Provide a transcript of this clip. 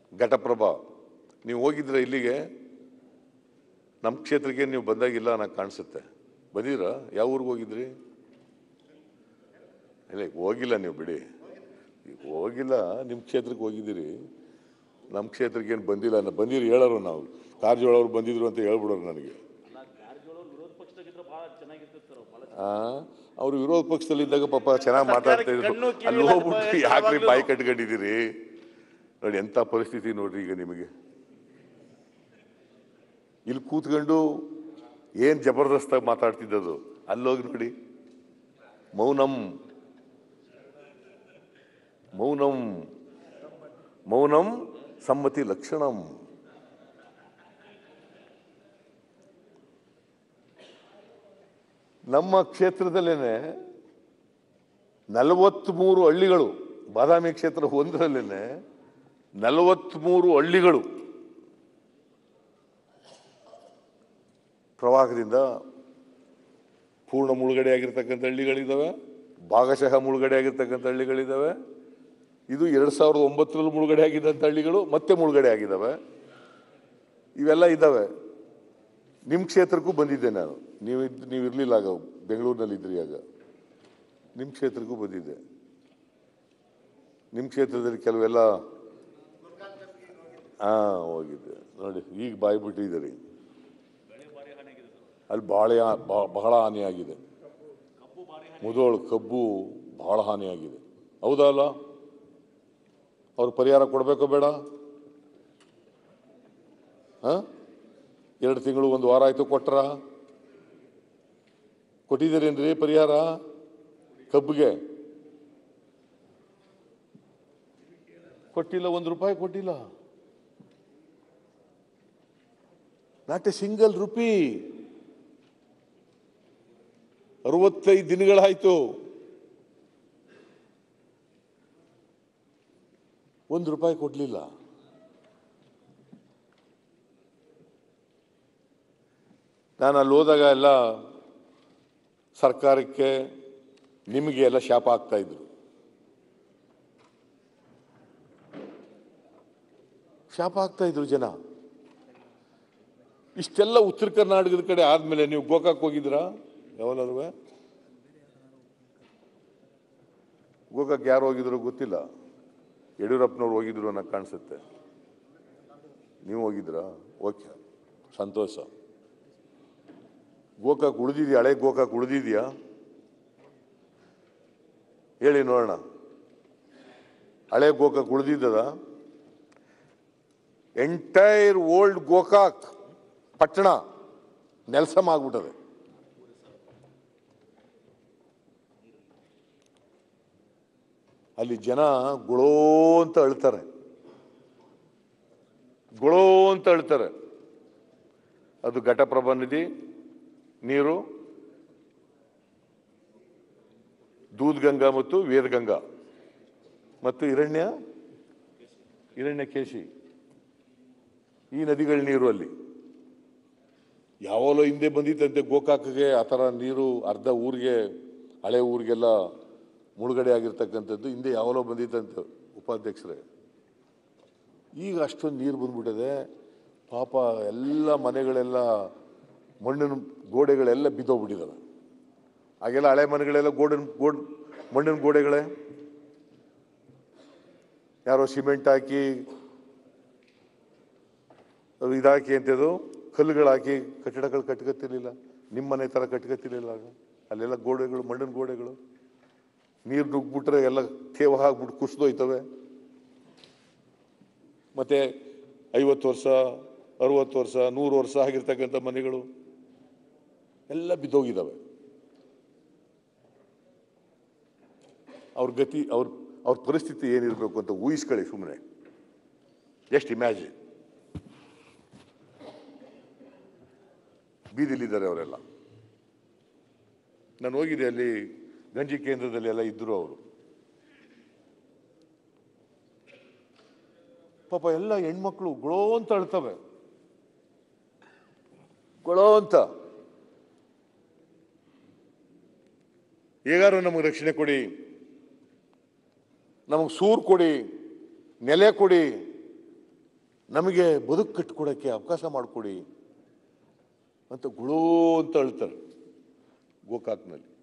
ಘಟಪ್ರಭಾ ನೀವು ಹೋಗಿದ್ರೆ ಇಲ್ಲಿಗೆ ನಮ್ಮ ಕ್ಷೇತ್ರಕ್ಕೆ ನೀವು ಬಂದಾಗಿಲ್ಲ ಅನ್ನೋ ಕಾಣಿಸುತ್ತೆ ಬಂದಿರಾ ಯಾವ ಊರಿಗೆ ಹೋಗಿದ್ರಿ ಇಲ್ಲ ಈಗ ಹೋಗಿಲ್ಲ ನೀವು ಬಿಡಿ ಈಗ ಹೋಗಿಲ್ಲ ನಿಮ್ಮ ಕ್ಷೇತ್ರಕ್ಕೆ ಹೋಗಿದ್ದೀರಿ ನಮ್ಮ ಕ್ಷೇತ್ರಕ್ಕೆ ಏನು ಬಂದಿಲ್ಲ ಅನ್ನೋ ಬಂದಿರಿ ಹೇಳೋರು ನಾವು ಕಾರಜೋಳ ಅವ್ರು ಬಂದಿದ್ರು ಅಂತ ಹೇಳ್ಬಿಡೋರು ನನಗೆ ಆ, ಅವ್ರು ವಿರೋಧ ಪಕ್ಷದಲ್ಲಿದ್ದಾಗ ಪಾಪ ಚೆನ್ನಾಗಿ ಮಾತಾಡ್ತಾ ಇದ್ರು ಕಣ್ಣು ಕಿವಿ ಅಲ್ಲಿ ಇಲ್ಲ, ಹೋಗ್ಬಿಟ್ಟು ಬಾಯಿ ಯಾಕ್ರಿ ಯಾವಾಗ್ಲೂ. ಬಾಯಿ ಕಟ್ಕೊಂಡಿದ್ದೀರಿ ನೋಡಿ ಎಂಥ ಪರಿಸ್ಥಿತಿ ನೋಡ್ರಿ ಈಗ ನಿಮಗೆ ಇಲ್ಲಿ ಕೂತ್ಕೊಂಡು ಏನ್ ಜಬರ್ದಸ್ತಾಗಿ ಮಾತಾಡ್ತಿದ್ದದು ಅಲ್ಲೋಗಿ ನೋಡಿ ಮೌನಂ ಮೌನಂ ಮೌನಂ ಸಮ್ಮತಿ ಲಕ್ಷಣಂ ನಮ್ಮ ಕ್ಷೇತ್ರದಲ್ಲೇನೆ ನಲವತ್ಮೂರು ಹಳ್ಳಿಗಳು ಬಾದಾಮಿ ಕ್ಷೇತ್ರ ಒಂದರಲ್ಲೇನೆ ನಲವತ್ಮೂರು ಹಳ್ಳಿಗಳು ಪ್ರವಾಹದಿಂದ ಪೂರ್ಣ ಮುಳುಗಡೆ ಆಗಿರ್ತಕ್ಕಂಥ ಹಳ್ಳಿಗಳಿದ್ದಾವೆ ಭಾಗಶಃ ಮುಳುಗಡೆ ಆಗಿರ್ತಕ್ಕಂಥ ಹಳ್ಳಿಗಳಿದ್ದಾವೆ ಇದು ಎರಡು ಸಾವಿರದ ಒಂಬತ್ತರಲ್ಲಿ ಮುಳುಗಡೆ ಆಗಿದ್ದಂಥ ಹಳ್ಳಿಗಳು ಮತ್ತೆ ಮುಳುಗಡೆ ಆಗಿದ್ದಾವೆ ಇವೆಲ್ಲ ಇದ್ದಾವೆ ನಿಮ್ಮ ಕ್ಷೇತ್ರಕ್ಕೂ ಬಂದಿದ್ದೆ ನಾನು ನೀವು ಇದ್- ನೀವು ಇರಲಿಲ್ಲ ಆಗ ಬೆಂಗಳೂರಿನಲ್ಲಿ ಇದ್ರಿ ಆಗ ನಿಮ್ಮ ಕ್ಷೇತ್ರಕ್ಕೂ ಬಂದಿದ್ದೆ ನಿಮ್ಮ ಕ್ಷೇತ್ರದಲ್ಲಿ ಕೆಲವೆಲ್ಲ ಹಾ ಹೋಗಿದ್ದೆ ನೋಡಿ ಈಗ ಬಾಯಿ ಬಿಟ್ಟಿದ್ದೀರಿ ಅಲ್ಲಿ ಬಹಳ ಬ- ಬಹಳ ಹಾನಿಯಾಗಿದೆ ಮುದೋಳು ಕಬ್ಬು ಬಹಳ ಹಾನಿಯಾಗಿದೆ ಹೌದಾ ಅಲ್ಲ ಅವ್ರು ಪರಿಹಾರ ಕೊಡಬೇಕೋ ಬೇಡ ಹಾ ಎರಡು ತಿಂಗಳು ಒಂದು ವಾರ ಆಯ್ತು ಕೊಟ್ರ ಕೊಟ್ಟಿದ್ದೀರೇನ್ರಿ ಪರಿಹಾರ ಕಬ್ಬಿಗೆ ಕೊಟ್ಟಿಲ್ಲ ಒಂದು ರೂಪಾಯಿ ಕೊಟ್ಟಿಲ್ಲ ನಾಟ್ ಎ ಸಿಂಗಲ್ ರುಪಿ ಅರವತ್ತೈದು ದಿನಗಳಾಯ್ತು ಒಂದು ರೂಪಾಯಿ ಕೊಡ್ಲಿಲ್ಲ ನಾನು ಅಲ್ಲಿ ಹೋದಾಗ ಎಲ್ಲ ಸರ್ಕಾರಕ್ಕೆ ನಿಮಗೆ ಎಲ್ಲ ಶಾಪ ಆಗ್ತಾ ಇದ್ರು ಶಾಪ ಆಗ್ತಾ ಇದ್ರು ಜನ ಇಷ್ಟೆಲ್ಲ ಉತ್ತರ ಕರ್ನಾಟಕದ ಕಡೆ ಆದ್ಮೇಲೆ ನೀವು ಗೋಕಾಕ್ ಹೋಗಿದ್ರಾ ಯಾವಲ್ಲಾದ್ರು ಗೋಕಾಕ್ ಯಾರು ಹೋಗಿದ್ರು ಗೊತ್ತಿಲ್ಲ ಯಡಿಯೂರಪ್ಪನವ್ರು ಹೋಗಿದ್ರು ಅನ್ನೋ ಕಾಣಿಸುತ್ತೆ ನೀವು ಹೋಗಿದ್ರಾ ಓಕೆ ಸಂತೋಷ ಗೋಕಾಕ್ ಉಳಿದಿದ್ಯಾ ಹಳೆ ಗೋಕಾಕ್ ಉಳಿದಿದ್ಯಾ ಹೇಳಿ ನೋಡೋಣ ಹಳೆ ಗೋಕಾಕ್ ಉಳಿದಿದ್ದದ ಎಂಟೈರ್ ಓಲ್ಡ್ ಗೋಕಾಕ್ ಪಟ್ಟಣ ನೆಲಸಮ ಆಗ್ಬಿಟ್ಟದೆ ಅಲ್ಲಿ ಜನ ಗುಳೋ ಅಂತ ಅಳ್ತಾರೆ ಗುಳೋ ಅಂತ ಅಳ್ತಾರೆ ಅದು ಘಟಪ್ರಭಾ ನದಿ ನೀರು ದೂದ್ಗಂಗಾ ಮತ್ತು ವೇದಗಂಗಾ ಮತ್ತು ಹಿರಣ್ಯ ಹಿರಣ್ಯಕೇಶಿ ಈ ನದಿಗಳ ನೀರು ಅಲ್ಲಿ ಯಾವಾಗಲೋ ಹಿಂದೆ ಬಂದಿತ್ತಂತೆ ಗೋಕಾಕ್ಗೆ ಆ ಥರ ನೀರು ಅರ್ಧ ಊರಿಗೆ ಹಳೆ ಊರಿಗೆಲ್ಲ ಮುಳುಗಡೆ ಆಗಿರ್ತಕ್ಕಂಥದ್ದು ಹಿಂದೆ ಯಾವಾಗಲೋ ಬಂದಿತ್ತಂತೆ ಉಪಾಧ್ಯಕ್ಷರೇ ಈಗ ಅಷ್ಟೊಂದು ನೀರು ಬಂದ್ಬಿಟ್ಟಿದೆ ಪಾಪ ಎಲ್ಲ ಮನೆಗಳೆಲ್ಲ ಮಣ್ಣಿನ ಗೋಡೆಗಳೆಲ್ಲ ಬಿದ್ದೋಗ್ಬಿಟ್ಟಿದ್ದಾವೆ ಆಗೆಲ್ಲ ಹಳೆ ಮನೆಗಳೆಲ್ಲ ಗೋಡಿನ ಗೋಡ್ ಮಣ್ಣಿನ ಗೋಡೆಗಳೇ ಯಾರೋ ಸಿಮೆಂಟ್ ಹಾಕಿ ಅದು ಇದಾಕಿ ಅಂತದು ಕಲ್ಲುಗಳು ಹಾಕಿ ಕಟ್ಟಡಗಳು ಕಟ್ಕೊತಿರ್ಲಿಲ್ಲ ನಿಮ್ಮ ಮನೆ ಥರ ಕಟ್ಕೊತಿರ್ಲಿಲ್ಲ ಆಗ ಅಲ್ಲೆಲ್ಲ ಗೋಡೆಗಳು ಮಣ್ಣಿನ ಗೋಡೆಗಳು ನೀರು ನುಗ್ಬಿಟ್ರೆ ಎಲ್ಲ ತೇವ ಆಗ್ಬಿಟ್ಟು ಕುಸಿದೋಯ್ತವೆ ಮತ್ತೆ ಐವತ್ತು ವರ್ಷ ಅರುವತ್ತು ವರ್ಷ ನೂರು ವರ್ಷ ಆಗಿರ್ತಕ್ಕಂಥ ಮನೆಗಳು ಎಲ್ಲ ಬಿದ್ದೋಗಿದ್ದಾವೆ ಅವ್ರ ಗತಿ ಅವ್ರ ಅವ್ರ ಪರಿಸ್ಥಿತಿ ಏನಿರಬೇಕು ಅಂತ ಊಹಿಸ್ಕೊಳ್ಳಿ ಸುಮ್ಮನೆ ಎಷ್ಟು ಇಮ್ಯಾಜಿನ್ ಬೀದಿಲಿದ್ದಾರೆ ಅವರೆಲ್ಲ ನಾನು ಹೋಗಿದ್ದೆ ಅಲ್ಲಿ ಗಂಜಿ ಕೇಂದ್ರದಲ್ಲಿ ಎಲ್ಲ ಇದ್ರು ಅವರು ಪಾಪ ಎಲ್ಲ ಹೆಣ್ಮಕ್ಳು ಗೊಳೋ ಅಂತ ಅಳ್ತವೆ ಗೊಳೋ ಅಂತ ಹೇಗಾರು ನಮಗೆ ರಕ್ಷಣೆ ಕೊಡಿ ನಮಗೆ ಸೂರು ಕೊಡಿ ನೆಲೆ ಕೊಡಿ ನಮಗೆ ಬದುಕು ಕಟ್ಕೊಡೋಕ್ಕೆ ಅವಕಾಶ ಮಾಡಿಕೊಡಿ ಅಂತ ಗುಳೋ ಅಂತ ಅಳ್ತಾರೆ ಗೋಕಾಕ್ನಲ್ಲಿ